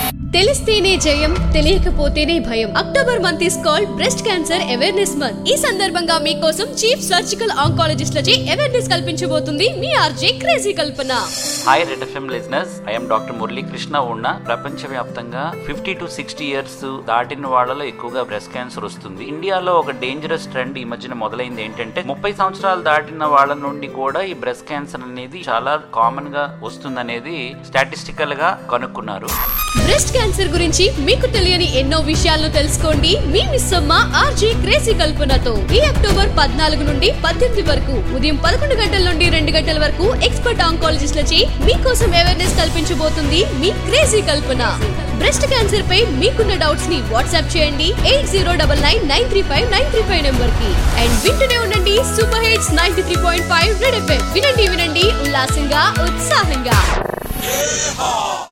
తెలిస్తేనే జయం తెలియకపోతేనే భయం October month is called breast cancer awareness month ఈ సందర్భంగా మీకోసం చీఫ్ సర్జికల్ ఆంకాలజిస్ట్లచే అవేర్నెస్ కల్పించబోతుంది మీ RJ crazy Kalpana hi red FM listeners I'm doctor Muralikrishna ఉన్న ప్రపంచవ్యాప్తంగా ఫిఫ్టీ టు సిక్స్టీ ఇయర్స్ దాటిన వాళ్ళలో ఎక్కువగా బ్రెస్ట్ క్యాన్సర్ వస్తుంది ఇండియాలో ఒక డేంజరస్ ట్రెండ్ ఈ మధ్యన మొదలైంది ఏంటంటే ముప్పై సంవత్సరాలు దాటిన వాళ్ళ నుండి కూడా ఈ బ్రెస్ట్ క్యాన్సర్ అనేది చాలా కామన్ గా వస్తుందనేది స్టాటిస్టికల్ గా కనుక్కున్నారు బ్రెస్ట్ క్యాన్సర్ గురించి మీకు తెలియని ఎన్నో విషయాలను తెలుసుకోండి మీ మిస్సమ్మ ఆర్జే క్రేజీ కల్పనతో ఈ అక్టోబర్ పద్నాలుగు నుండి పద్దెనిమిది వరకు ఉదయం పదకొండు గంటల నుండి రెండు గంటల వరకు ఎక్స్పర్ట్ ఆంకాలజిస్ట్లచే మీకోసం అవేర్నెస్ కల్పించబోతుంది మీ క్రేజీ కల్పన బ్రెస్ట్ క్యాన్సర్ పై మీకున్న డౌట్స్ ని వాట్సాప్ చేయండి eight zero double nine nine three five nine three five number కి అండ్ వింటూనే ఉండండి super hits ninety three point five red FM వినండి వినండి ఉల్లాసంగా ఉత్సాహంగా